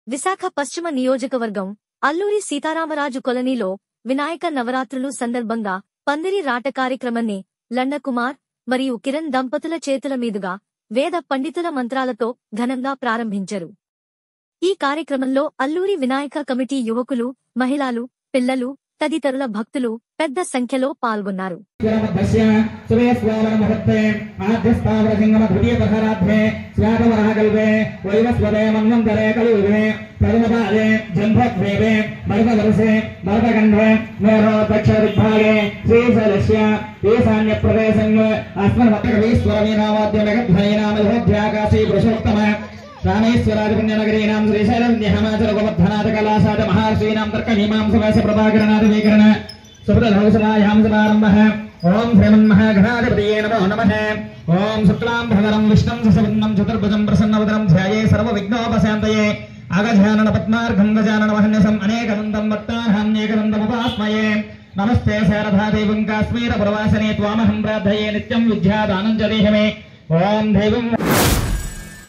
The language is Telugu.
విశాఖ పశ్చిమ నియోజకవర్గం అల్లూరి సీతారామరాజు కొలనీలో వినాయక నవరాత్రులు సందర్భంగా పందిరి రాట కార్యక్రమాన్ని లండకుమార్ మరియు కిరణ్ దంపతుల చేతుల మీదుగా వేద పండితుల మంత్రాలతో ఘనంగా ప్రారంభించారు ఈ కార్యక్రమంలో అల్లూరి వినాయక కమిటీ యువకులు మహిళలు పిల్లలు తదితరుల భక్తులు పెద్ద సంఖ్యలో పాల్గొన్నారు స్వరమధ్యస్య సువే స్వావరమహత్తే ఆద్యస్థావరసింగమధుర్యపహరాధ్యే స్వాగవరాకల్పే వైవస్వదే మన్వంతరే కలుగే ప్రథమపాదే జంభద్వేవే భరతవరసే భరతగంధే మేరోపక్షవిద్భాగే శ్రీశైలస్య ఈశాన్యప్రదేశం అస్మద్భక్తకవీశ్వరవీనావాద్యమగధ్వైనామధోధ్యాకాశీ పురుషోత్తమ రామేశ్వరాధిపుణ్యనగరీణాం శ్రీశైలవిద్యహమాచరగోపద్ధనాథ కళాశాద మహర్షీణాం తర్కమీమాంసవాస ప్రభాకరనాథ వీకరణ సుభృతధౌసలాయాం సమారంభः ఓం శ్రీమన్మహాగణాధిపతయే నమో నమః ఓం శుక్లాం భరధరం విష్ణుం సశవర్ణం చతుర్భుజం ప్రసన్నవదనం ధ్యాయే సర్వవిఘ్నోపశాంతయే అగజానన పద్మార్ఘం గజానన మహన్యసం అనేకనందం వట్టాహాన్యేకనందముపాస్మయే నమస్తే శారదాదేవం కాశ్మీర ప్రవాసనే త్వామహం ప్రార్థయే నిత్యం విద్యాదానం చ దేహమే ఓం దైవం